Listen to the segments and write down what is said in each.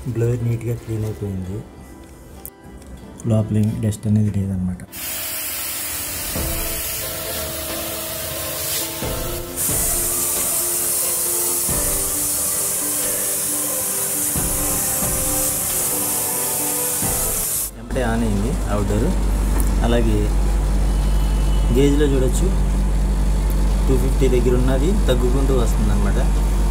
Blower నీట్గా clean అయిపోయింది లోపల ఏమి డస్ట్ అనేది లేదనమాట వెంబడే ఆన్ అయింది అవుట్డోర్ అలాగే గేజ్లో చూడొచ్చు టూ ఫిఫ్టీ దగ్గర ఉన్నది తగ్గుకుంటూ వస్తుంది అనమాట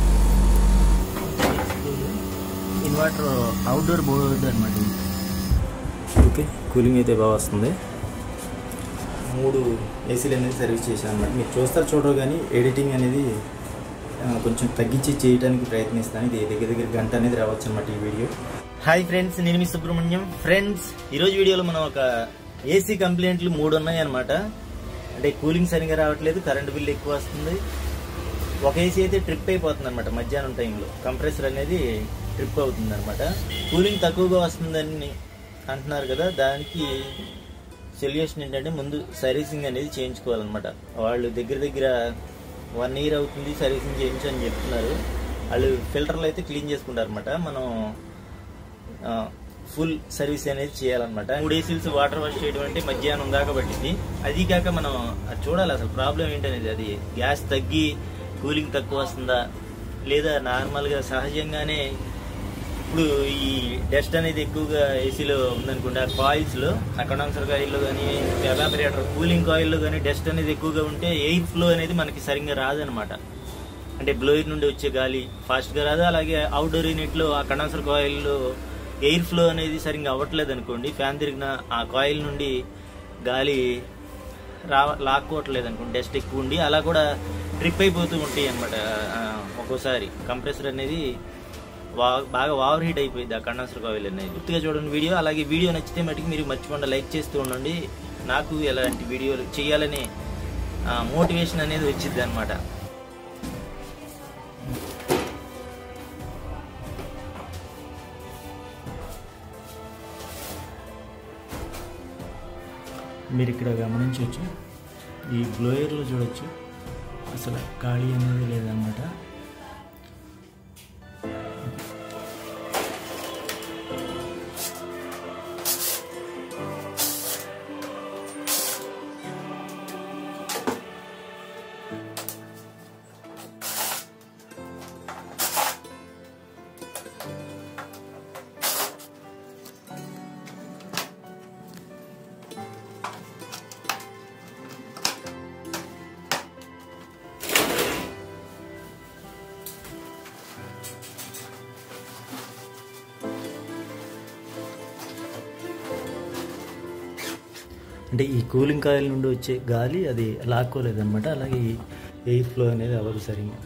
ఇన్వర్టర్ అవుట్డోర్ బోర్డు అనమాట ఇది ఓకే కూలింగ్ అయితే బాగా వస్తుంది మూడు ఏసీలు అనేది సర్వీస్ చేశాను అనమాట మీరు చూస్తారు చూడరు కానీ ఎడిటింగ్ అనేది ఆ, కొంచెం తగ్గించి చేయడానికి ప్రయత్నిస్తాను ఇది దగ్గర దగ్గర గంట అనేది రావచ్చు అనమాట ఈ వీడియో హాయ్ ఫ్రెండ్స్ నేను మీ సుబ్రహ్మణ్యం ఫ్రెండ్స్ ఈరోజు వీడియోలో మనం ఒక ఏసీ కంప్లైంట్లు మూడు ఉన్నాయి అనమాట అంటే కూలింగ్ సరిగా రావట్లేదు కరెంట్ బిల్ ఎక్కువ వస్తుంది ఒక ఏసీ అయితే ట్రిప్ అయిపోతుంది అనమాట మధ్యాహ్నం టైంలో కంప్రెసర్ అనేది ట్రిప్ అవుతుంది అనమాట కూలింగ్ తక్కువగా వస్తుందని అంటున్నారు కదా దానికి సొల్యూషన్ ఏంటంటే ముందు సర్వీసింగ్ అనేది చేయించుకోవాలన్నమాట వాళ్ళు దగ్గర దగ్గర వన్ ఇయర్ అవుతుంది సర్వీసింగ్ చేయించు అని చెప్తున్నారు వాళ్ళు ఫిల్టర్లు అయితే క్లీన్ చేసుకుంటారు అనమాట మనం ఫుల్ సర్వీస్ అనేది చేయాలన్నమాట మూడు ఏసీల్స్ వాటర్ వాష్ చేయడం అంటే మధ్యాహ్నం దాకా పట్టింది అది కాక మనం అది చూడాలి అసలు ప్రాబ్లం ఏంటనేది అది గ్యాస్ తగ్గి కూలింగ్ తక్కువ వస్తుందా లేదా నార్మల్గా సహజంగానే ఇప్పుడు ఈ డస్ట్ అనేది ఎక్కువగా ఏసీలో ఉందనుకోండి ఆ కాయిల్స్లో ఆ కండెన్సర్ కాయిల్లో కానీ ఎవాపరేటర్ కూలింగ్ కాయిల్లో కానీ డస్ట్ అనేది ఎక్కువగా ఉంటే ఎయిర్ ఫ్లో అనేది మనకి సరిగ్గా రాదనమాట అంటే బ్లోయర్ నుండి వచ్చే గాలి ఫాస్ట్గా రాదు అలాగే అవుట్డోర్ యూనిట్లో ఆ కండెన్సర్ కాయిల్లో ఎయిర్ ఫ్లో అనేది సరిగ్గా అవ్వట్లేదు అనుకోండి ఫ్యాన్ తిరిగిన ఆ కాయిల్ నుండి గాలి రా లాక్కోవట్లేదు అనుకోండి డస్ట్ ఎక్కువ ఉండి అలా కూడా ట్రిప్ అయిపోతూ ఉంటాయి అనమాట ఒక్కోసారి కంప్రెసర్ అనేది వా బాగా ఓవర్ హీట్ అయిపోయింది ఆ కండెన్సర్ కాయిల్ అనేది గుర్తుగా చూడండి వీడియో అలాగే వీడియో నచ్చితే మటుకు మీరు మర్చిపోండి లైక్ చేస్తూ ఉండండి నాకు ఎలాంటి వీడియోలు చేయాలనే మోటివేషన్ అనేది వచ్చింది అనమాట మీరు ఇక్కడ గమనించవచ్చు ఈ బ్లోయర్లో చూడొచ్చు అసలు ఖాళీ అనేది లేదనమాట అంటే ఈ కూలింగ్ కాయిల్ నుండి వచ్చే గాలి అది లాక్కోలేదన్నమాట అలాగే ఈ ఎయిర్ ఫ్లో అనేది అవ్వదు సరిగ్గా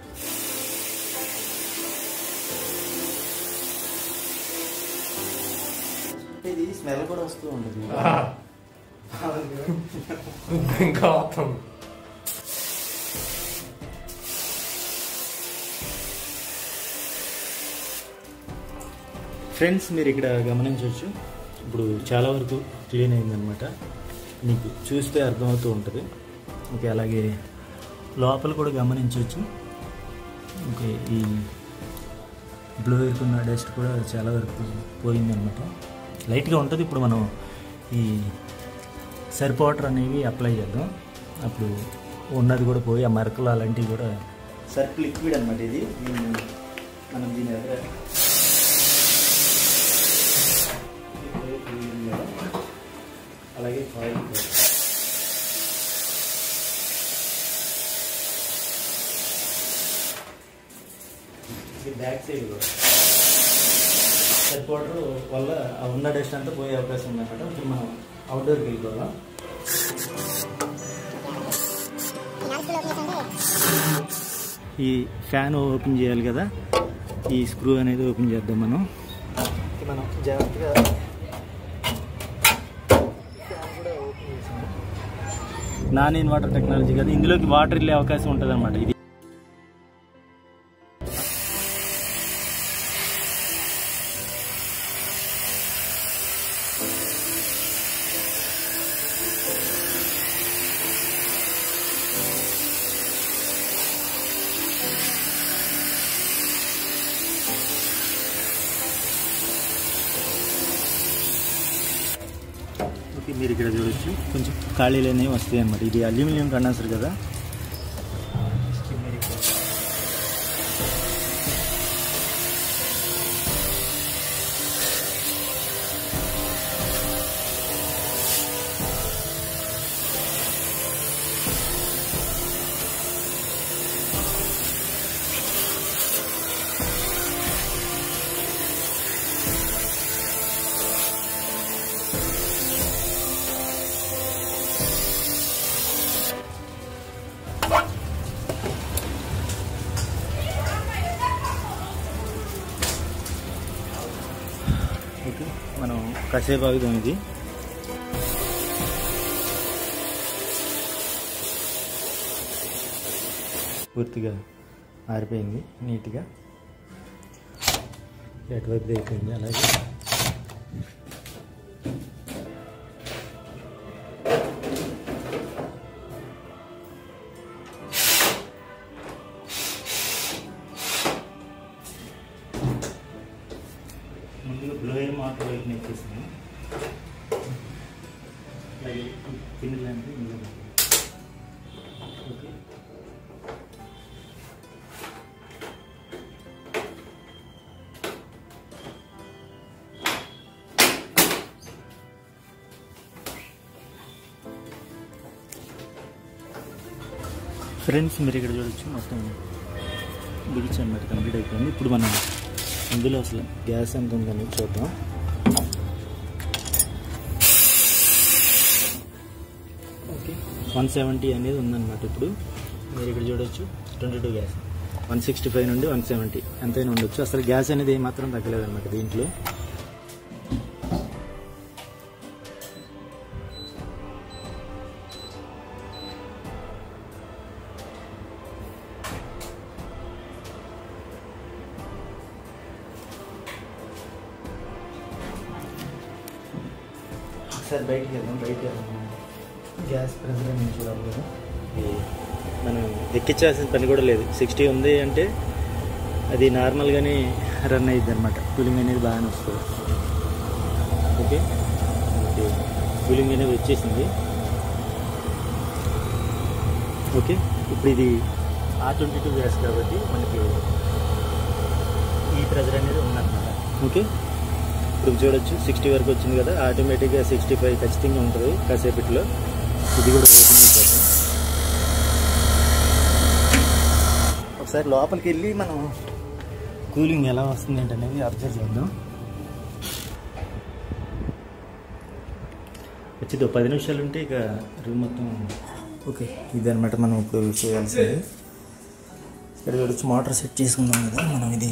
ఇది స్మెల్ కూడా వస్తూ ఉంటుంది ఇంకా వస్తుంది ఫ్రెండ్స్ మీరు ఇక్కడ గమనించవచ్చు ఇప్పుడు చాలా వరకు క్లీన్ అయిందనమాట మీకు చూస్తే అర్థమవుతూ ఉంటుంది ఓకే అలాగే లోపల కూడా గమనించవచ్చు ఓకే ఈ బ్లోయర్కి ఉన్న డస్ట్ కూడా చాలా వరకు పోయిందనమాట లైట్గా ఉంటుంది ఇప్పుడు మనం ఈ సర్ప్ వాటర్ అనేవి అప్లై చేద్దాం అప్పుడు ఉన్నది కూడా పోయి ఆ మరకలు అలాంటివి కూడా సర్ప్ లిక్విడ్ అనమాట ఇది దీన్ని మనం దీని దగ్గర అలాగే ఆయిల్ ఇది బ్యాక్ సైడ్ కూడా సెట్ వాటర్ వల్ల ఆ ఉన్న డస్ట్ అంతా పోయే అవకాశం ఉందన్నమాట ఇప్పుడు మనం అవుట్డోర్కి వెళ్ళిపోదాం ఈ ఫ్యాన్ ఓపెన్ చేయాలి కదా ఈ స్క్రూ అనేది ఓపెన్ చేద్దాం మనం మనం జాగ్రత్తగా నాన్ ఇన్ వాటర్ టెక్నాలజీ కదా ఇందులోకి వాటర్ వెళ్ళే అవకాశం ఉంటుంది అనమాట ఇది మీరు ఇక్కడ చూడొచ్చు కొంచెం ఖాళీలు అనేవి వస్తాయి అన్నమాట ఇది అల్యూమినియం కండెన్సర్ కదా ఓకే మనం కాసేపు ఆగుదాం ఇది పూర్తిగా ఆరిపోయింది నీట్గా ఎటువైపు అయిపోయింది అలాగే ముందుగా బ్లోయర్ మోటార్ వైపు నెక్కేసాను అలాగే కిందలాంటి ఓకే ఫ్రెండ్స్ మీరు ఇక్కడ చూడొచ్చు మొత్తం బిగిచి అన్నమాట కంప్లీట్ అయిపోయింది ఇప్పుడు మనం ఇందులో అసలు గ్యాస్ ఎంత ఉందని చూద్దాం ఓకే వన్ సెవెంటీ అనేది ఉందన్నమాట ఇప్పుడు మీరు ఇక్కడ చూడొచ్చు twenty two gas one sixty five నుండి వన్ సెవెంటీ ఎంతైనా ఉండొచ్చు అసలు గ్యాస్ అనేది ఏమాత్రం తగ్గలేదన్నమాట దీంట్లో ఒకసారి బయటికి వెళ్దాం బయటికి వెళ్దాం గ్యాస్ ప్రెషర్ నేను చూడాలి కదా ఇది మనం ఎక్కించాల్సిన పని కూడా లేదు సిక్స్టీ ఉంది అంటే అది నార్మల్గానే రన్ అయ్యిద్ది అనమాట కూలింగ్ అనేది బాగానే వస్తుంది ఓకే మనకి కూలింగ్ అనేది వచ్చేసింది ఓకే ఇప్పుడు ఇది ఆ ట్వంటీ టూ గ్యాస్ కాబట్టి మనకి ఈ ప్రెజర్ అనేది ఉందన్నమాట ఓకే ఇప్పుడు చూడొచ్చు సిక్స్టీ వరకు వచ్చింది కదా ఆటోమేటిక్గా సిక్స్టీ ఫైవ్ ఖచ్చితంగా ఉంటుంది కాసేపట్లో ఇది కూడా ఓపెన్ అయిపోతుంది ఒకసారి లోపలికి వెళ్ళి మనం కూలింగ్ ఎలా వస్తుంది ఏంటనేది అబ్జర్వ్ చేద్దాం వచ్చింది పది నిమిషాలు ఉంటే ఇక రూమ్ మొత్తం ఓకే ఇదనమాట మనం ఇప్పుడు చేయాల్సింది ఇక్కడ చూడొచ్చు మోటార్ సెట్ చేసుకుందాం కదా మనం ఇది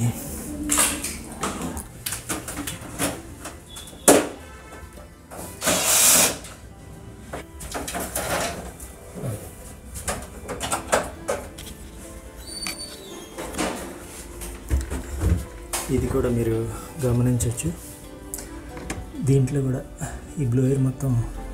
ఇది కూడా మీరు గమనించవచ్చు దీంట్లో కూడా ఈ బ్లోయర్ మొత్తం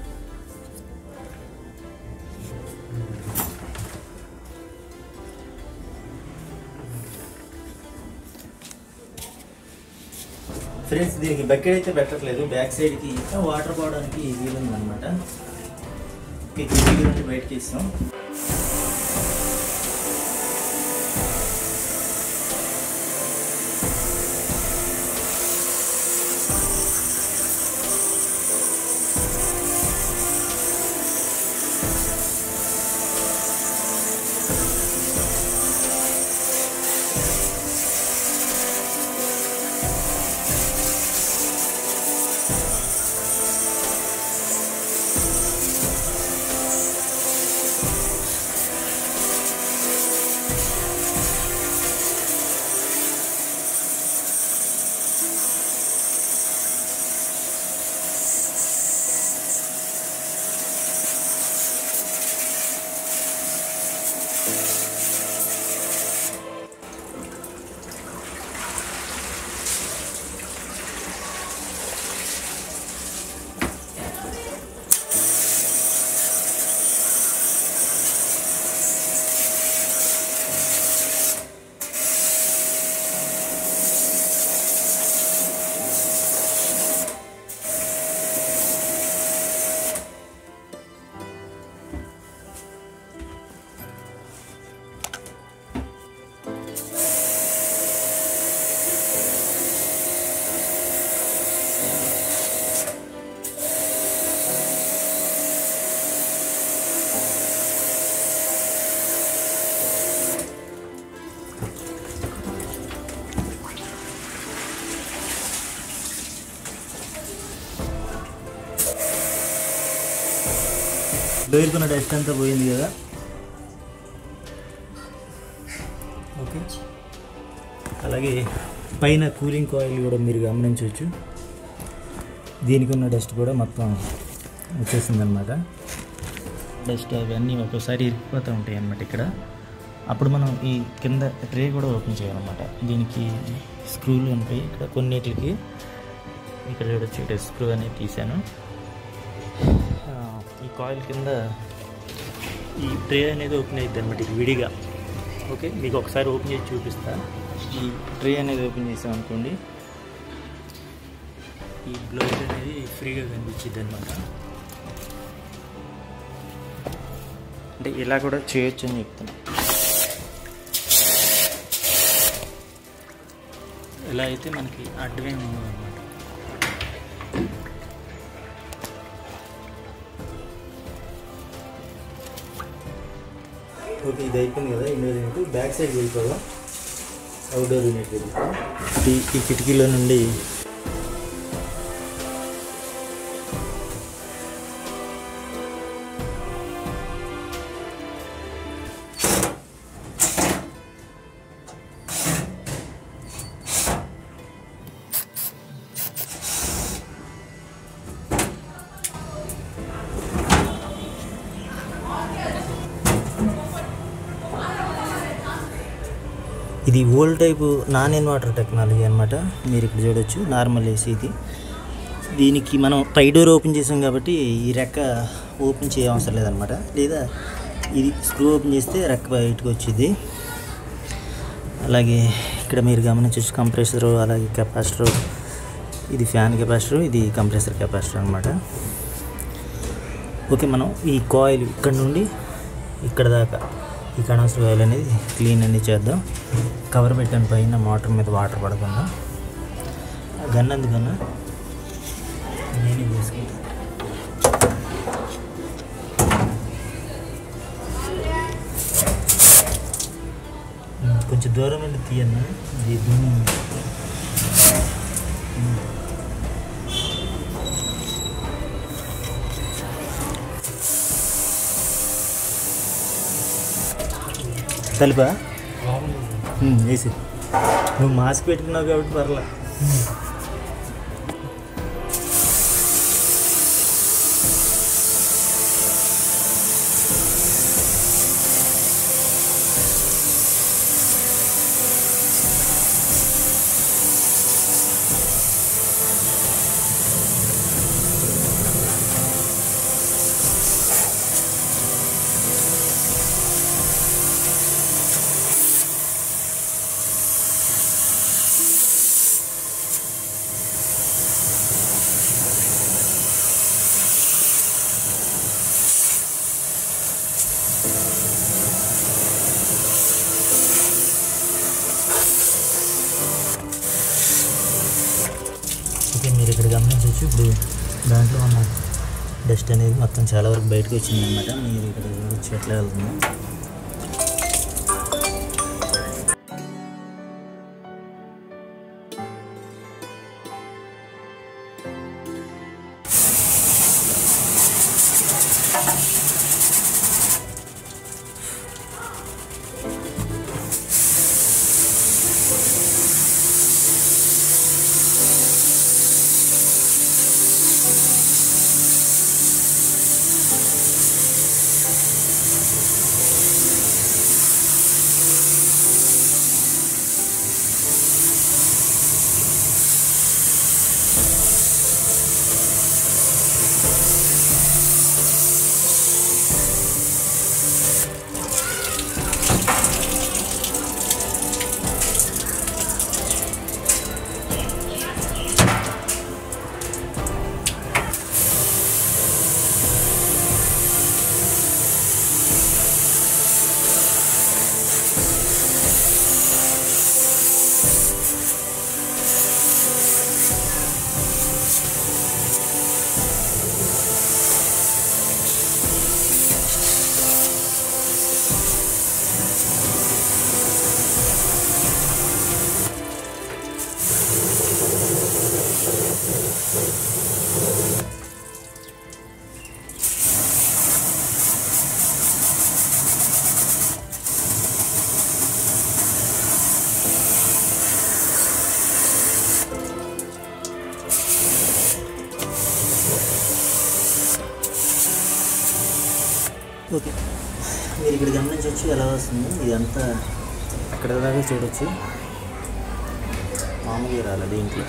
ఫ్రెండ్స్ దీనికి బకెట్ అయితే పెట్టట్లేదు బ్యాక్ సైడ్కి వాటర్ పోవడానికి వీలు ఉందన్నమాట కిటికీ నుండి బయటకి ఇస్తాం డోర్కున్న డస్ట్ అంతా పోయింది కదా ఓకే అలాగే పైన కూలింగ్ కాయిల్ కూడా మీరు గమనించవచ్చు దీనికి ఉన్న డస్ట్ కూడా మొత్తం వచ్చేసిందనమాట డస్ట్ అవన్నీ ఒక్కోసారి ఇరిగిపోతూ ఉంటాయి అన్నమాట ఇక్కడ అప్పుడు మనం ఈ కింద ట్రే కూడా ఓపెన్ చేయాలన్నమాట దీనికి స్క్రూలు ఉంటాయి ఇక్కడ కొన్నిటికి ఇక్కడ చూడొచ్చు ఇక్కడ స్క్రూ అనేది తీసాను ఆ, ఈ కాయిల్ కింద ఈ ట్రే అనేది ఓపెన్ అవుతుంది అనమాట ఇది విడిగా ఓకే మీకు ఒకసారి ఓపెన్ చేసి చూపిస్తా ఈ ట్రే అనేది ఓపెన్ చేసాం అనుకోండి ఈ బ్లౌజ్ అనేది ఫ్రీగా కనిపించింది అనమాట అంటే ఇలా కూడా చేయొచ్చు అని చెప్తాను ఇలా అయితే మనకి అడ్డమేమి ఉండదు అనమాట ఓకే ఇది అయిపోయింది కదా ఇండోర్ యూనిట్ బ్యాక్ సైడ్ వెళ్ళిపోదాం అవుట్డోర్ యూనిట్ వెళ్ళిపోదాం ఈ ఈ కిటికీలో నుండి ఇది old type non inverter technology అనమాట మీరు ఇక్కడ చూడొచ్చు నార్మల్ ఏసీ ఇది దీనికి మనం పై డోర్ ఓపెన్ చేసాం కాబట్టి ఈ రెక్క ఓపెన్ చేయవసరం లేదనమాట లేదా ఇది స్క్రూ ఓపెన్ చేస్తే రెక్క బయటకు వచ్చింది అలాగే ఇక్కడ మీరు గమనించవచ్చు కంప్రెసరు అలాగే కెపాసిటర్ ఇది ఫ్యాన్ కెపాసిటర్ ఇది కంప్రెసర్ కెపాసిటర్ అనమాట ఓకే మనం ఈ కాయిల్ ఇక్కడ నుండి ఇక్కడ దాకా ఈ కణాసులు ఆయిల్ అనేది క్లీన్ అనేది చేద్దాం కవర్ పెట్టాను పైన మోటార్ మీద వాటర్ పడకుండా గన్ అందుకన్నా నేనే చేసుకుంటాను ఉమ్, కొంచెం దూరం వెళ్ళి తీయన్నా ఇది దుమ్ము ఉమ్. కలిపా ఉమ్, వేసి నువ్వు మాస్క్ పెట్టుకున్నావు కాబట్టి పర్లా ఓకే మీరు ఇక్కడ గమనించవచ్చు ఇప్పుడు దాంట్లో ఉన్న డస్ట్ అనేది మొత్తం చాలా వరకు బయటకు వచ్చింది అనమాట మీరు ఇక్కడ చూడొచ్చు ఎట్లా వెళ్తుందో ఓకే మీరు ఇక్కడ గమనించవచ్చు ఎలా వస్తుంది ఇదంతా అక్కడ దాకా చూడొచ్చు మామూలుగా రాలే దీంట్లో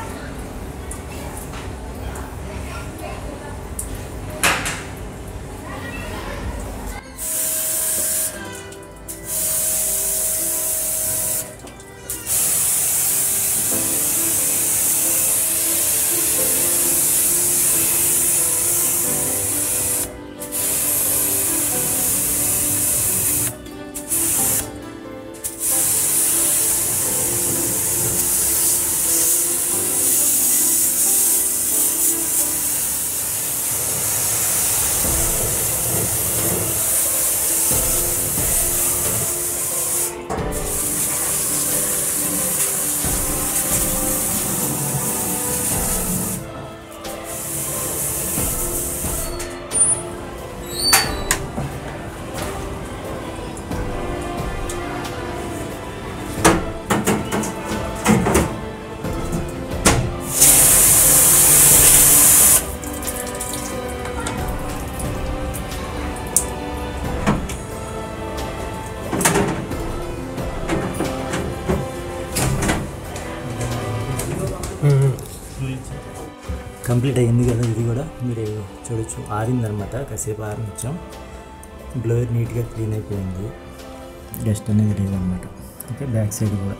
కంప్లీట్ అయ్యింది కదా ఇది కూడా మీరు చూడొచ్చు ఆరిందనమాట కాసేపు ఆరనిచ్చాం బ్లోయర్ నీట్గా క్లీన్ అయిపోయింది డస్ట్ అనేది లేదనమాట ఓకే బ్యాక్ సైడ్ కూడా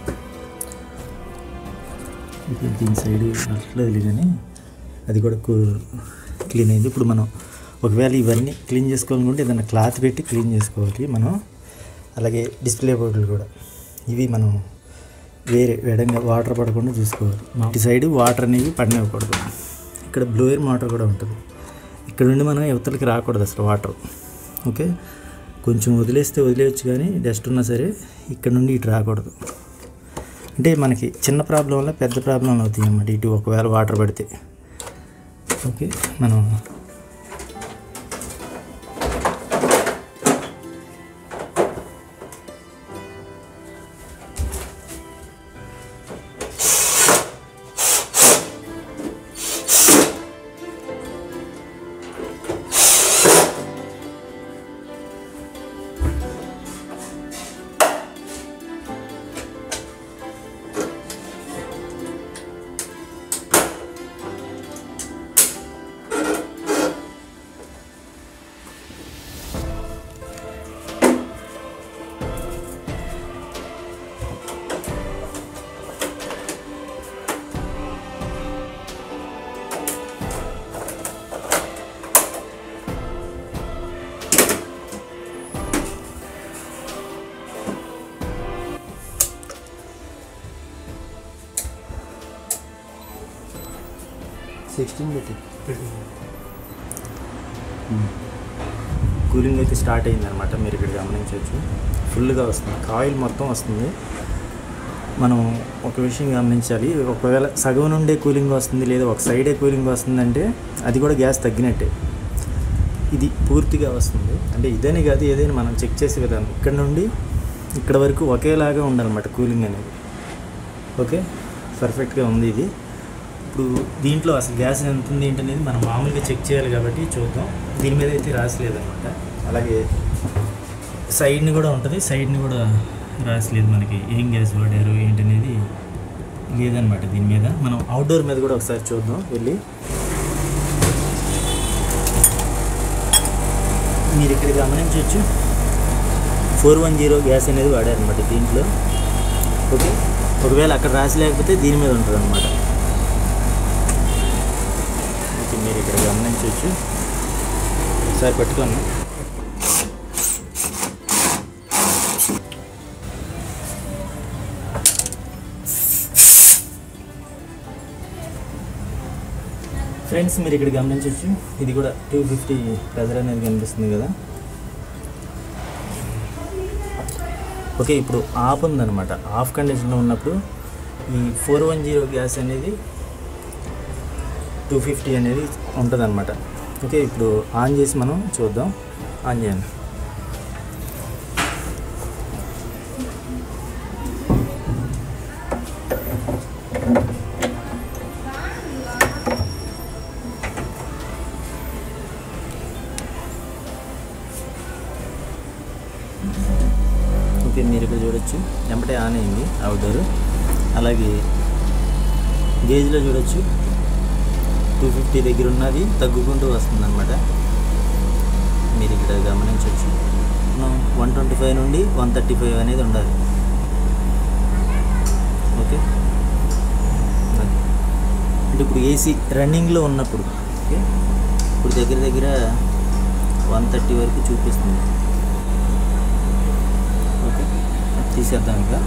ఇప్పుడు దీని సైడ్ అట్లేదు కానీ అది కూడా క్లీన్ అయింది ఇప్పుడు మనం ఒకవేళ ఇవన్నీ క్లీన్ చేసుకోవాలనుకుంటే ఏదైనా క్లాత్ పెట్టి క్లీన్ చేసుకోవాలి మనం అలాగే డిస్ప్లే బోర్డులు కూడా ఇవి మనం వేరే వేడంగా వాటర్ పడకుండా చూసుకోవాలి ఇటు సైడ్ వాటర్ అనేవి పడినివ్వకూడదు ఇక్కడ బ్లోయర్ మోటార్ కూడా ఉంటుంది ఇక్కడ నుండి మనం యువతలకి రాకూడదు అసలు వాటర్ ఓకే కొంచెం వదిలేస్తే వదిలేయచ్చు కానీ డస్ట్ ఉన్నా సరే ఇక్కడ నుండి ఇటు రాకూడదు అంటే మనకి చిన్న ప్రాబ్లం వల్ల పెద్ద ప్రాబ్లం అవుతాయి అన్నమాట ఇటు ఒకవేళ వాటర్ పడితే ఓకే మనం సిక్స్టీన్ పెట్టి కూలింగ్ అయితే స్టార్ట్ అయిందనమాట మీరు ఇక్కడ గమనించవచ్చు ఫుల్గా వస్తుంది కాయిల్ మొత్తం వస్తుంది మనం ఒక విషయం గమనించాలి ఒకవేళ సగం నుండే కూలింగ్ వస్తుంది లేదా ఒక సైడే కూలింగ్ వస్తుందంటే అది కూడా గ్యాస్ తగ్గినట్టే ఇది పూర్తిగా వస్తుంది అంటే ఇదని కాదు ఏదైనా మనం చెక్ చేసే విధానం ఇక్కడ నుండి ఇక్కడ వరకు ఒకేలాగా ఉండాలన్నమాట కూలింగ్ అనేది ఓకే పర్ఫెక్ట్గా ఉంది ఇది ఇప్పుడు దీంట్లో అసలు గ్యాస్ ఎంత ఉంది ఏంటనేది మనం మామూలుగా చెక్ చేయాలి కాబట్టి చూద్దాం దీని మీద అయితే రాసలేదన్నమాట అలాగే సైడ్ని కూడా ఉంటుంది సైడ్ని కూడా రాసలేదు మనకి ఏం గ్యాస్ వాడారు ఏంటనేది లేదనమాట దీని మీద మనం అవుట్డోర్ మీద కూడా ఒకసారి చూద్దాం వెళ్ళి మీరు ఇక్కడ గమనించవచ్చు ఫోర్ వన్ జీరో గ్యాస్ అనేది వాడారనమాట దీంట్లో ఓకే ఒకవేళ అక్కడ రాసి లేకపోతే దీని మీద ఉంటుంది అనమాట ఓకే మీరు ఇక్కడ గమనించవచ్చు ఒకసారి పట్టుకోండి ఫ్రెండ్స్ మీరు ఇక్కడ గమనించవచ్చు ఇది కూడా టూ ఫిఫ్టీ ప్రెజర్ అనేది కనిపిస్తుంది కదా ఓకే ఇప్పుడు ఆఫ్ ఉందన్నమాట ఆఫ్ కండిషన్లో ఉన్నప్పుడు ఈ ఫోర్ వన్ జీరో గ్యాస్ అనేది టూ ఫిఫ్టీ అనేది ఉంటుంది ఓకే ఇప్పుడు ఆన్ చేసి మనం చూద్దాం ఆన్ చేయండి ఒకటే ఆన్ అయింది అవుట్డోర్ అలాగే గేజ్లో చూడొచ్చు టూ ఫిఫ్టీ దగ్గర ఉన్నది తగ్గుకుంటూ వస్తుంది అనమాట మీరు ఇక్కడ గమనించవచ్చు మనం వన్ ట్వంటీ ఫైవ్ నుండి వన్ థర్టీ ఫైవ్ అనేది ఉండాలి ఓకే అంటే ఇప్పుడు ఏసీ రన్నింగ్లో ఉన్నప్పుడు ఓకే ఇప్పుడు దగ్గర దగ్గర వన్ థర్టీ వరకు చూపిస్తుంది ఓకే తీసేద్దాం ఇంకా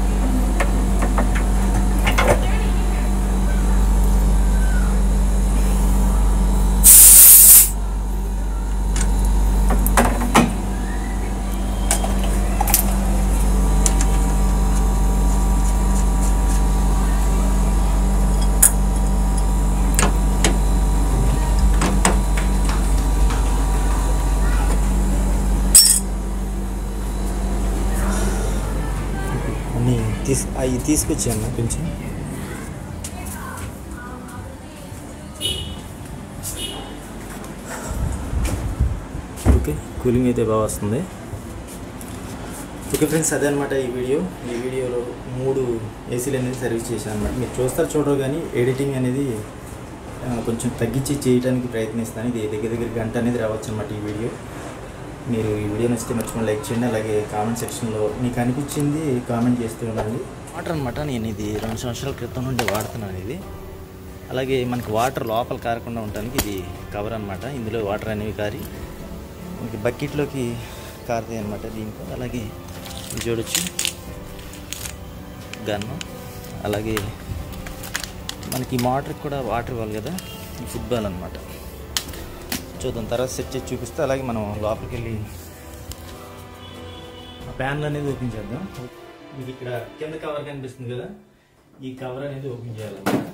అన్నీ తీసు అవి తీసుకొచ్చాను కొంచెం ఓకే కూలింగ్ అయితే బాగా వస్తుంది ఓకే ఫ్రెండ్స్ అదే అనమాట ఈ వీడియో ఈ వీడియోలో మూడు ఏసీలు అనేది సర్వీస్ చేశాను అనమాట మీరు చూస్తారు చూడరు కానీ ఎడిటింగ్ అనేది ఆ, కొంచెం తగ్గించి చేయడానికి ప్రయత్నిస్తాను ఇది దగ్గర దగ్గర గంట అనేది రావచ్చు అనమాట ఈ వీడియో మీరు ఈ వీడియో నచ్చితే మర్చిపోయి లైక్ చేయండి అలాగే కామెంట్ సెక్షన్లో మీకు అనిపించింది కామెంట్ చేస్తూ ఉండండి వాటర్ అనమాట నేను ఇది రెండు సంవత్సరాల క్రితం నుండి వాడుతున్నాను ఇది అలాగే మనకి వాటర్ లోపల కారకుండా ఉండడానికి ఇది కవర్ అనమాట ఇందులో వాటర్ అనేవి కారి మనకి బకెట్లోకి కారుతాయి అనమాట దీంట్లో అలాగే ఇది చూడొచ్చు గన్ను అలాగే మనకి మోటార్కి కూడా వాటర్ ఇవ్వాలి కదా ఈ ఫుట్బాల్ అనమాట చూద్దాం తర్వాత సెట్ చేసి చూపిస్తే అలాగే మనం లోపలికి వెళ్ళి ఆ ప్యాన్లు అనేది ఓపెన్ చేద్దాం మీకు ఇక్కడ కింద కవర్ కనిపిస్తుంది కదా ఈ కవర్ అనేది ఓపెన్ చేయాలన్నమాట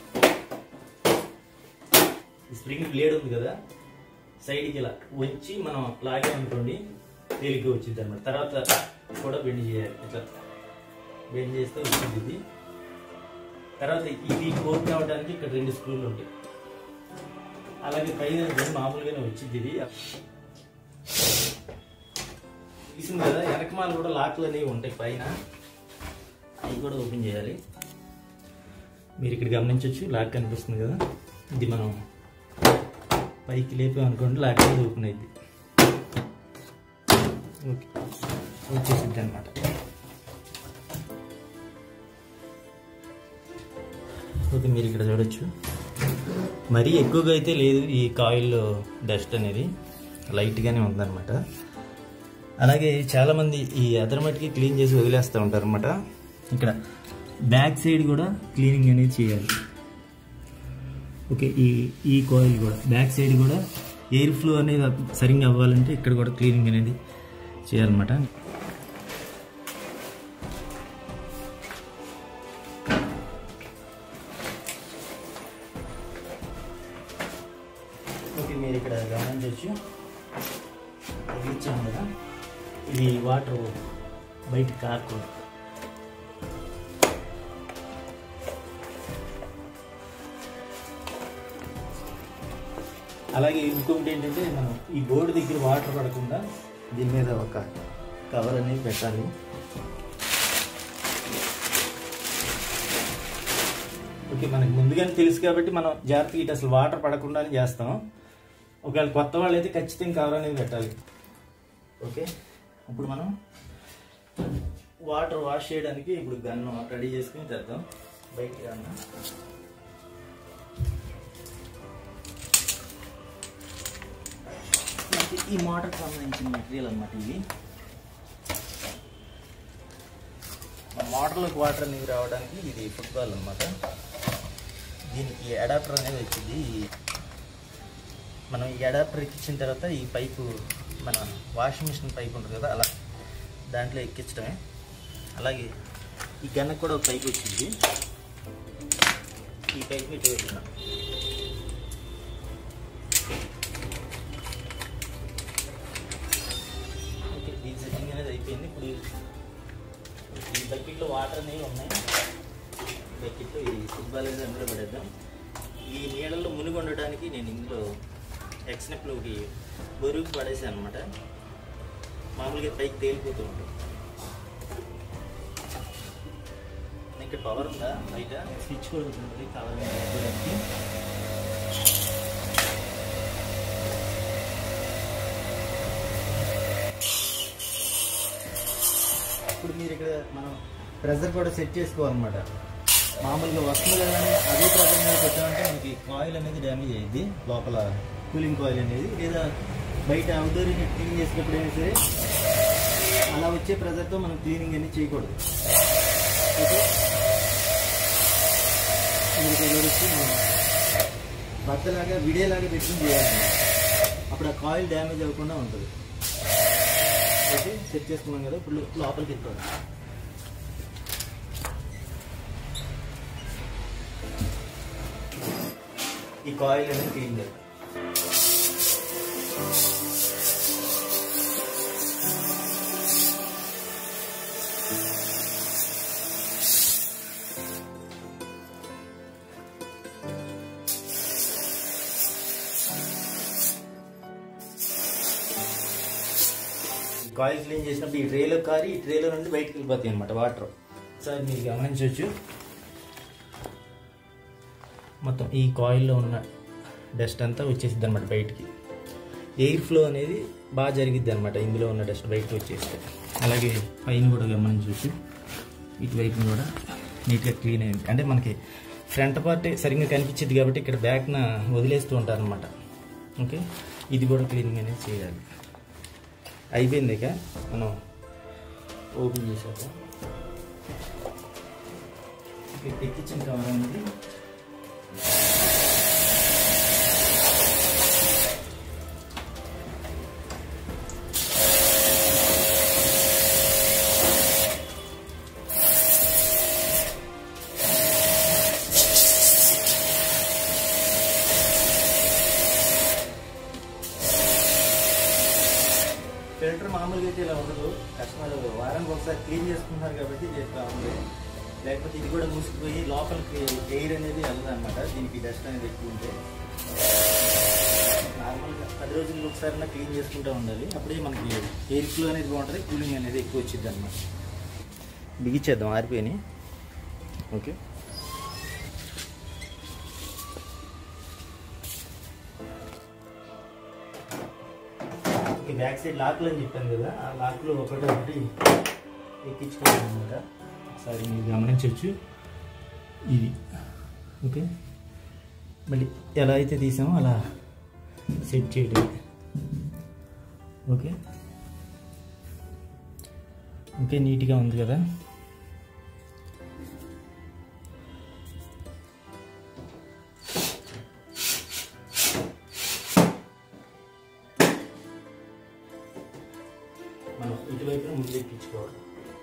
ఈ స్ప్రింగ్ బ్లేడ్ ఉంది కదా సైడ్కి ఇలా వచ్చి మనం లాగామనుకోండి తేలిక వచ్చింది అనమాట తర్వాత కూడా బెండ్ చేయాలి ఇట్లా బెండ్ చేస్తే వచ్చింది ఇది తర్వాత ఇది ఓపెన్ అవ్వడానికి ఇక్కడ రెండు స్క్రూలు ఉంటాయి అలాగే పైన కూడా మామూలుగానే వచ్చింది ఇది తీసింది కదా వెనకమాల కూడా లాక్లు అనేవి ఉంటాయి పైన అవి కూడా ఓపెన్ చేయాలి మీరు ఇక్కడ గమనించవచ్చు లాక్ కనిపిస్తుంది కదా ఇది మనం పైకి లేపాం అనుకోండి లాక్ అనేది ఓపెన్ అయింది ఓకే వచ్చేసింది అనమాట ఓకే మీరు ఇక్కడ చూడొచ్చు మరీ ఎక్కువగా అయితే లేదు ఈ కాయిల్ డస్ట్ అనేది లైట్గానే ఉందన్నమాట అలాగే చాలామంది ఈ అదరమటికి క్లీన్ చేసి వదిలేస్తూ ఉంటారు అనమాట ఇక్కడ బ్యాక్ సైడ్ కూడా క్లీనింగ్ అనేది చేయాలి ఓకే ఈ ఈ కాయిల్ కూడా బ్యాక్ సైడ్ కూడా ఎయిర్ ఫ్లో అనేది సరిగ్గా అవ్వాలంటే ఇక్కడ కూడా క్లీనింగ్ అనేది చేయాలన్నమాట ఓకే మీరు ఇక్కడ గమనించవచ్చు ఇచ్చాము కదా ఇది వాటర్ బయట కాకూడదు అలాగే ఇంకొకటి ఏంటంటే మనం ఈ బోర్డు దగ్గర వాటర్ పడకుండా దీని మీద ఒక కవర్ అనేది పెట్టాలి ఓకే మనకి ముందుగానే తెలుసు కాబట్టి మనం జాగ్రత్తగా ఇటు అసలు వాటర్ పడకుండానే చేస్తాం ఒకవేళ కొత్త వాళ్ళు అయితే ఖచ్చితంగా కవర్ అనేది పెట్టాలి ఓకే ఇప్పుడు మనం వాటర్ వాష్ చేయడానికి ఇప్పుడు గన్ను రెడీ చేసుకుని తెద్దాం బయటికి రాన్నా మనకి ఈ మోటార్కి సంబంధించిన మెటీరియల్ అనమాట ఇది మన మోటార్లోకి వాటర్ అనేది రావడానికి ఇది ఫుట్బాల్ అనమాట దీనికి అడాప్టర్ అనేది వచ్చింది మనం ఈ అడాప్టర్ ఎక్కించిన తర్వాత ఈ పైపు మన వాషింగ్ మిషన్ పైప్ ఉంటుంది కదా అలా దాంట్లో ఎక్కించడమే అలాగే ఈ గన్నకు కూడా ఒక పైప్ వచ్చింది ఈ పైప్ ఇటు పెట్టిన ఓకే దీని సెట్టింగ్ అనేది అయిపోయింది ఇప్పుడు ఈ బకెట్లో వాటర్ అనేవి ఉన్నాయి బకెట్లో ఈ ఫుట్బాల్ అనేది అందులో పడేద్దాం ఈ నీళ్ళల్లో మునిగి ఉండడానికి నేను ఇందులో ఎక్స్నెప్లో ఒకటి బరువుకి పడేసాను అనమాట మామూలుగా పైకి తేలిపోతూ ఉంటుంది ఇక్కడ పవర్ ఉందా బయట స్విచ్ కూడా ఉంటుంది కావాలని పెట్టుకోవడానికి ఇప్పుడు మీరు ఇక్కడ మనం ప్రెజర్ కూడా సెట్ చేసుకోవాలన్నమాట మామూలుగా వస్తుంది కదా అని అదే ప్రెజర్ మీద పెట్టామంటే మనకి కాయిల్ అనేది డ్యామేజ్ అయ్యింది లోపల కూలింగ్ కాయిల్ అనేది లేదా బయట అవుట్డోర్ యూనిట్ క్లీన్ చేసేటప్పుడు అయినా సరే అలా వచ్చే ప్రెజర్తో మనం క్లీనింగ్ అనేది చేయకూడదు ఓకే మీరు ఇక్కడ వచ్చి మనం బద్దలాగా విడేలాగా పెట్టుకుని చేయాలి అప్పుడు ఆ కాయిల్ డ్యామేజ్ అవ్వకుండా ఉంటుంది ఓకే సెట్ చేసుకున్నాం కదా ఇప్పుడు లోపలికి వెళ్ళిపోవాలి ఈ కాయిల్ అనేది క్లీన్ చేయాలి కాయిల్ క్లీన్ చేసినప్పుడు ఈ ట్రేలో కారి ఈ ట్రేలో నుండి బయటకు వెళ్ళిపోతాయి అనమాట వాటర్ సార్ మీరు గమనించవచ్చు మొత్తం ఈ కాయిల్లో ఉన్న డస్ట్ అంతా వచ్చేసిద్ది అనమాట బయటికి ఎయిర్ ఫ్లో అనేది బాగా జరిగిద్ది అనమాట ఇందులో ఉన్న డస్ట్ బయటకు వచ్చేస్తే అలాగే పైన కూడా గమనించవచ్చు ఇటువైపు కూడా నీట్గా క్లీన్ అయింది అంటే మనకి ఫ్రంట్ పార్ట్ సరిగ్గా కనిపించింది కాబట్టి ఇక్కడ బ్యాక్న వదిలేస్తూ ఉంటారు అనమాట ఓకే ఇది కూడా క్లీనింగ్ అనేది చేయాలి అయిపోయింది ఇక మనం ఓపెన్ చేసాక ఇక్కడ ఎక్కించిన కవర్ అనేది ఫిల్టర్ మామూలుగా అయితే ఇలా ఉండదు కస్టమర్ వారానికి ఒకసారి క్లీన్ చేసుకుంటున్నారు కాబట్టి చేస్తా ఉంది లేకపోతే ఇది కూడా మూసుకుపోయి లోపలికి ఎయిర్ అనేది వెళ్ళదు అనమాట దీనికి డస్ట్ అనేది ఎక్కువ ఉంటే నార్మల్గా పది రోజులకు ఒకసారి క్లీన్ చేసుకుంటూ ఉండాలి అప్పుడే మనకి ఎయిర్ ఫ్లో అనేది బాగుంటుంది కూలింగ్ అనేది ఎక్కువ వచ్చింది అనమాట బిగించేద్దాం ఆరిపోయి ఓకే ఈ బ్యాక్ సైడ్ లాక్లు అని చెప్పాను కదా ఆ లాక్లు ఒకటి ఒకటి ఎక్కించుకోవాలి అనమాట ఒకసారి మీరు గమనించవచ్చు ఇది ఓకే మళ్ళీ ఎలా అయితే తీసామో అలా సెట్ చేయడం ఓకే ఓకే నీట్గా ఉంది కదా మనం ఇటువైపున ముందు ఎక్కించుకోవాలి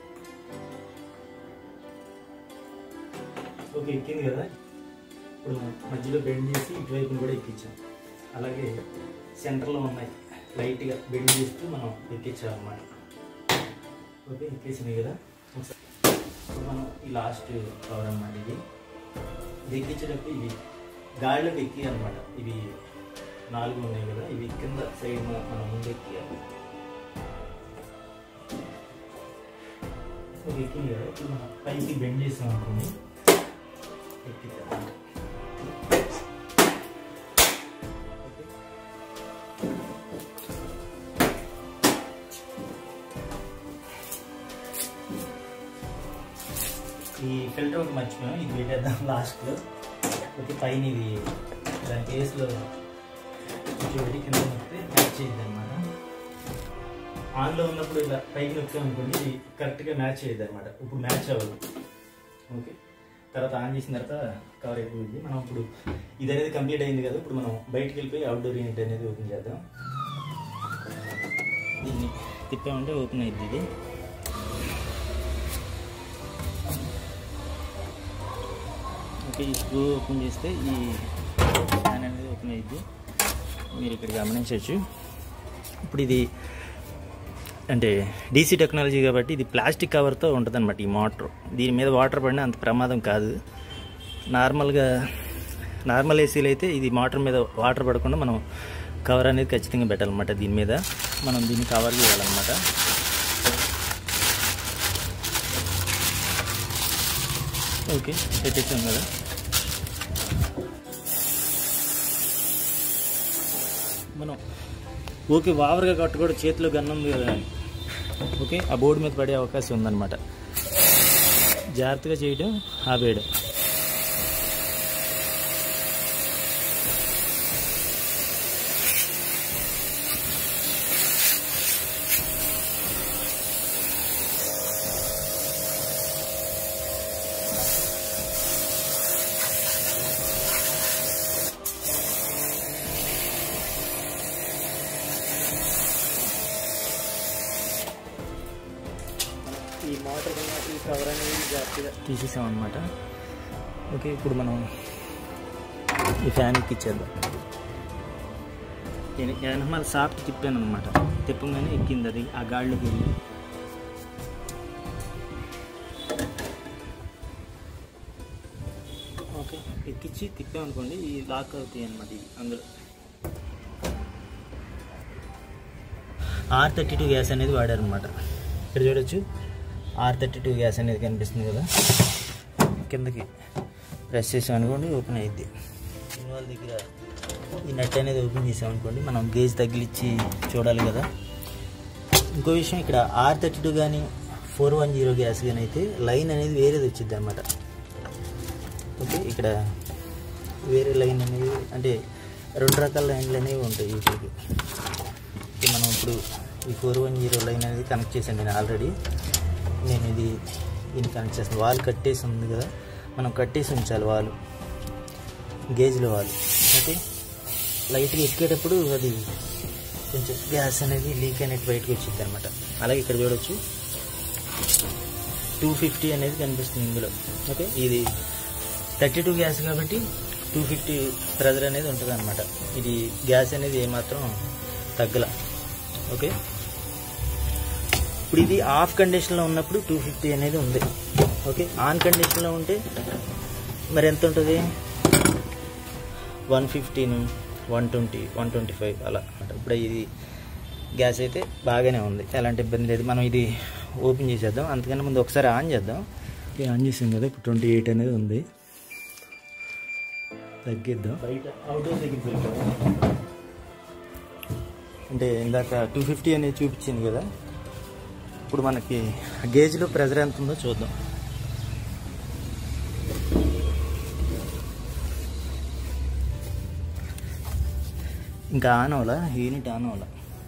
ఓకే ఎక్కింది కదా ఇప్పుడు మనం మధ్యలో బెండ్ చేసి ఇటువైపున కూడా ఎక్కించాం అలాగే సెంటర్లో ఉన్నాయి లైట్గా బెండ్ చేస్తూ మనం ఎక్కించాలన్నమాట ఓకే ఎక్కేసినాయి కదా ఒకసారి ఇప్పుడు మనం ఈ లాస్ట్ కవర్ అన్నమాట ఇది ఇది ఎక్కించేటప్పుడు ఇవి గాలిలోకి ఎక్కి అనమాట ఇవి నాలుగు ఉన్నాయి కదా ఇవి కింద సైడ్ మనం ముందు ఎక్కియాలి ఓకే ఎక్కింది కదా ఇప్పుడు మనం పైకి బెండ్ చేసాం అనుకోండి ఎక్కిద్దాం ఓకే ఈ ఫిల్టర్ ఒకటి మర్చిపోయాం ఇది పెట్టేద్దాం లాస్ట్లో ఓకే పైన ఇది దాని కేసులో కొంచెం పెట్టి కింద నొక్కితే మ్యాచ్ చేయద్దు అనమాట ఆన్లో ఉన్నప్పుడు ఇలా పైకి నొక్కాం అనుకోండి ఇది కరెక్ట్గా మ్యాచ్ చేయద్దు అనమాట ఇప్పుడు మ్యాచ్ అవ్వదు ఓకే తర్వాత ఆన్ చేసిన తర్వాత కవర్ అయిపోయింది మనం ఇప్పుడు ఇది అనేది కంప్లీట్ అయింది కదా ఇప్పుడు మనం బయటికి వెళ్ళిపోయి అవుట్డోర్ యూనిట్ అనేది ఓపెన్ చేద్దాం దీన్ని తిప్పామంటే ఓపెన్ అయింది ఇది ఓకే ఈ స్క్రూ ఓపెన్ చేస్తే ఈ ఫ్యాన్ అనేది ఓపెన్ అయ్యింది మీరు ఇక్కడ గమనించవచ్చు ఇప్పుడు ఇది అంటే డీసీ టెక్నాలజీ కాబట్టి ఇది ప్లాస్టిక్ కవర్తో ఉంటుంది అనమాట ఈ మోటార్ దీని మీద వాటర్ పడినా అంత ప్రమాదం కాదు నార్మల్గా నార్మల్ ఏసీలు అయితే ఇది మోటార్ మీద వాటర్ పడకుండా మనం కవర్ అనేది ఖచ్చితంగా పెట్టాలన్నమాట దీని మీద మనం దీన్ని కవర్ చేయాలన్నమాట ఓకే పెట్టేసాం కదా మనం ఓకే వావర్గా కట్టుకోవడం చేతిలో గన్నం ఉంది కదా అని. ఓకే ఆ బోర్డు మీద పడే అవకాశం ఉందన్నమాట జాగ్రత్తగా చేయడం ఆపేయడం ఈ మోటార్ ఈ కవర్ అనేది జాగ్రత్తగా తీసేసాం అనమాట ఓకే ఇప్పుడు మనం ఈ ఫ్యాన్ ఎక్కిచ్చేద్దాం నేను వెనకమాల సాఫ్ట్ తిప్పాను అనమాట తిప్పగానే ఎక్కింది అది ఆ గాడిలోకి వెళ్ళి ఓకే ఎక్కించి తిప్పామనుకోండి ఈ లాక్ అవుతాయి అనమాట ఇవి అందులో ఆర్ థర్టీ టూ గ్యాస్ అనేది వాడారనమాట ఇక్కడ చూడొచ్చు ఆర్ థర్టీ టూ గ్యాస్ అనేది కనిపిస్తుంది కదా కిందకి ప్రెస్ చేసాం అనుకోండి ఓపెన్ అయ్యిద్ది వాళ్ళ దగ్గర ఈ నట్ అనేది ఓపెన్ చేసాం అనుకోండి మనం గేజ్ తగిలిచ్చి చూడాలి కదా ఇంకో విషయం ఇక్కడ ఆర్ థర్టీ టూ కానీ ఫోర్ వన్ జీరో గ్యాస్ కానీ అయితే లైన్ అనేది వేరేది వచ్చింది అనమాట ఓకే ఇక్కడ వేరే లైన్ అనేది అంటే రెండు రకాల లైన్లు అనేవి ఉంటాయి వీటికి ఇది మనం ఇప్పుడు ఈ ఫోర్ వన్ జీరో లైన్ అనేది కనెక్ట్ చేశాను నేను ఆల్రెడీ నేను ఇది దీన్ని కనెక్ట్ చేస్తాను వాల్ కట్టేసి ఉంది కదా మనం కట్టేసి ఉంచాలి వాల్ గేజ్లో వాల్ ఓకే లైట్గా ఎక్కేటప్పుడు అది కొంచెం గ్యాస్ అనేది లీక్ అనేది బయటకు వచ్చింది అనమాట అలాగే ఇక్కడ చూడొచ్చు టూ ఫిఫ్టీ అనేది కనిపిస్తుంది ఇందులో ఓకే ఇది థర్టీ టూ గ్యాస్ కాబట్టి టూ ఫిఫ్టీ ప్రెజర్ అనేది ఉంటుంది అనమాట ఇది గ్యాస్ అనేది ఏమాత్రం తగ్గల ఓకే ఇప్పుడు ఇది ఆఫ్ కండిషన్లో ఉన్నప్పుడు టూ ఫిఫ్టీ అనేది ఉంది ఓకే ఆన్ కండిషన్లో ఉంటే మరి ఎంత ఉంటుంది one fifteen one twenty one twenty five అలా ఇప్పుడు ఇది గ్యాస్ అయితే బాగానే ఉంది ఎలాంటి ఇబ్బంది లేదు మనం ఇది ఓపెన్ చేసేద్దాం అంతకన్నా ముందు ఒకసారి ఆన్ చేద్దాం ఇది ఆన్ చేసాం కదా ఇప్పుడు ట్వంటీ ఎయిట్ అనేది ఉంది తగ్గిద్దాం బయట అవుట్డోర్ దగ్గరికి వెళ్ళిపోదాం అంటే ఇందాక టూ ఫిఫ్టీ అనేది చూపించింది కదా ఇప్పుడు మనకి గేజ్లో ప్రెజర్ ఎంత ఉందో చూద్దాం ఇంకా ఆన్ అవ్వాలా యూనిట్ ఆన్ అవ్వాలా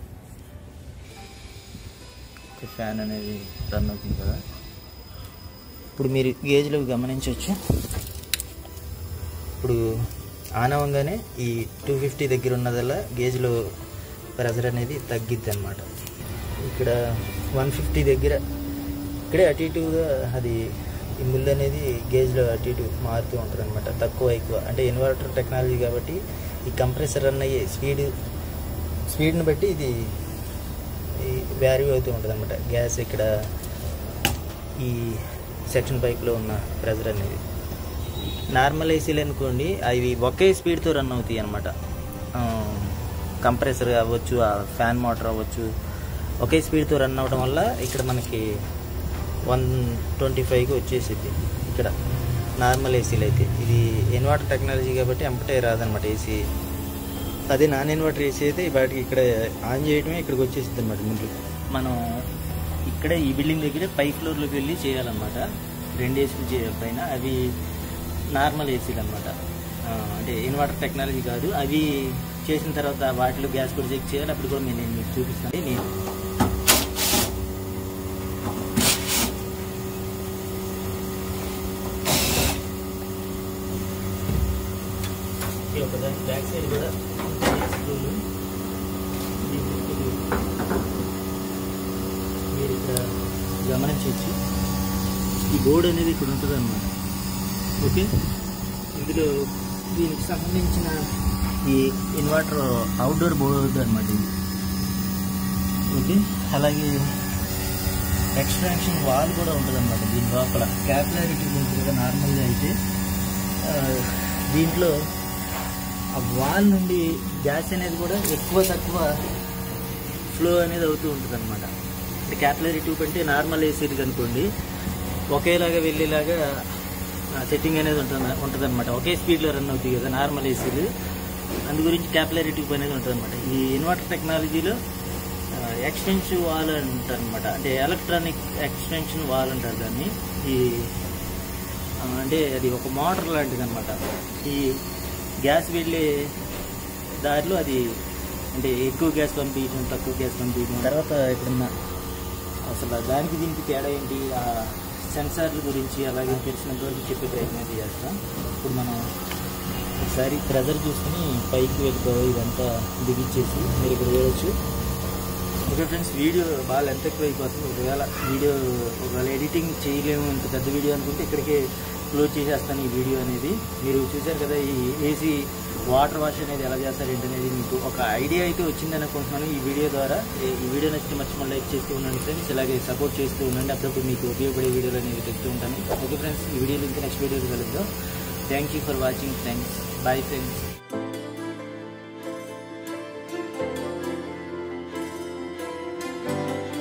ఫ్యాన్ అనేది రన్ అవుతుంది కదా ఇప్పుడు మీరు గేజ్లో గమనించవచ్చు ఇప్పుడు ఆన్ అవ్వగానే ఈ టూ ఫిఫ్టీ దగ్గర ఉన్నదల్లా గేజ్లో ప్రెజర్ అనేది తగ్గిద్ది అనమాట ఇక్కడ వన్ ఫిఫ్టీ దగ్గర ఇక్కడే అటు ఇటుగా అది ఈ ముళ్ళు అనేది గేజ్లో అటు ఇటు మారుతూ ఉంటుంది అనమాట తక్కువ ఎక్కువ అంటే ఇన్వర్టర్ టెక్నాలజీ కాబట్టి ఈ కంప్రెసర్ రన్ అయ్యే స్పీడ్ స్పీడ్ని బట్టి ఇది వ్యారీ అవుతూ ఉంటుంది అనమాట గ్యాస్ ఇక్కడ ఈ సెక్షన్ పైప్లో ఉన్న ప్రెజర్ అనేది నార్మల్ ఏసీలు అనుకోండి అవి ఒకే స్పీడ్తో రన్ అవుతాయి అనమాట కంప్రెసర్ అవ్వచ్చు ఆ ఫ్యాన్ మోటార్ అవ్వచ్చు ఒకే స్పీడ్తో రన్ అవడం వల్ల ఇక్కడ మనకి వన్ ట్వంటీ ఫైవ్కి వచ్చేసింది ఇక్కడ నార్మల్ ఏసీలు అయితే ఇది ఇన్వర్టర్ టెక్నాలజీ కాబట్టి ఎంపటే రాదనమాట ఏసీ అదే నాన్ ఇన్వర్టర్ ఏసీ అయితే వాటికి ఇక్కడ ఆన్ చేయడమే ఇక్కడికి వచ్చేసింది అనమాట ముందు మనం ఇక్కడే ఈ బిల్డింగ్ దగ్గర పై ఫ్లోర్లోకి వెళ్ళి చేయాలన్నమాట రెండు ఏసీలు చే పైన అవి నార్మల్ ఏసీలు అనమాట అంటే ఇన్వర్టర్ టెక్నాలజీ కాదు అవి చేసిన తర్వాత వాటిలో గ్యాస్ కూడా చెక్ చేయాలి అప్పుడు కూడా నేను మీకు చూపిస్తాను నేను ఈ ఒక దాని బ్యాక్ సైడ్ కూడా స్క్రూలు మీరు ఇక్కడ గమనించవచ్చు ఈ బోర్డు అనేది ఇక్కడ ఉంటుంది అనమాట ఓకే ఇందులో దీనికి సంబంధించిన ఈ ఇన్వర్టర్ అవుట్డోర్ బోర్డు అనమాట ఇది ఓకే అలాగే ఎక్స్ట్రాక్షన్ వాల్ కూడా ఉంటుంది అనమాట దీని లోపల క్యాపిలారిటీ ఉంటుంది కదా నార్మల్గా అయితే ఆ, దీంట్లో ఆ వాల్ నుండి గ్యాస్ అనేది కూడా ఎక్కువ తక్కువ ఫ్లో అనేది అవుతూ ఉంటుంది అనమాట అంటే క్యాపిలరీ ట్యూబ్ అంటే నార్మల్ ఏసీకి అనుకోండి ఒకేలాగా వెళ్ళేలాగా సెట్టింగ్ అనేది ఉంటుంది ఉంటుంది అనమాట ఒకే స్పీడ్లో రన్ అవుతాయి కదా నార్మల్ ఏసీలు అందు గురించి క్యాపిలరీ ట్యూబ్ అనేది ఉంటుంది అనమాట ఈ ఇన్వర్టర్ టెక్నాలజీలో ఎక్స్టెన్షన్ వాల్ అంటారు అనమాట అంటే ఎలక్ట్రానిక్ ఎక్స్టెన్షన్ వాల్ అంటారు దాన్ని ఈ ఆ, అంటే అది ఒక మోటార్ లాంటిది అనమాట ఈ గ్యాస్ వెళ్ళే దారిలో అది అంటే ఎక్కువ గ్యాస్ పంపించడం తక్కువ గ్యాస్ పంపించడం తర్వాత ఇప్పుడున్న అసలు దానికి దీనికి తేడా ఏంటి ఆ సెన్సార్ల గురించి అలాగే తెలిసినంత వరకు చెప్పే ప్రయత్నం అయితే చేస్తాం ఇప్పుడు మనం ఒకసారి ప్రెజర్ చూసుకుని పైకి వెళ్ళిపోయి ఇదంతా దిగిచ్చేసి మీరు ఇక్కడ చూడవచ్చు ఓకే ఫ్రెండ్స్ వీడియో బాగా లెంత్ ఎక్కువ అయిపోతుంది ఒకవేళ వీడియో ఒకవేళ ఎడిటింగ్ చేయలేము ఇంత పెద్ద వీడియో అనుకుంటే ఇక్కడికే క్లోజ్ చేసేస్తాను ఈ వీడియో అనేది మీరు చూశారు కదా ఈ ఏసీ వాటర్ వాష్ అనేది ఎలా చేస్తారు ఏంటనేది మీకు ఒక ఐడియా అయితే వచ్చింది అనుకుంటున్నాను ఈ వీడియో ద్వారా ఈ- ఈ వీడియో నచ్చితే మర్చిపోయి లైక్ చేస్తూ ఉండండి ఫ్రెండ్స్ ఇలాగే సపోర్ట్ చేస్తూ ఉండండి అప్పుడప్పుడు మీకు ఉపయోగపడే వీడియోలు అనేవి తెస్తూ ఉంటాను ఓకే ఫ్రెండ్స్ ఈ వీడియోలో ఇంకా నెక్స్ట్ వీడియోలో కలుద్దాం thank you for watching thanks bye friends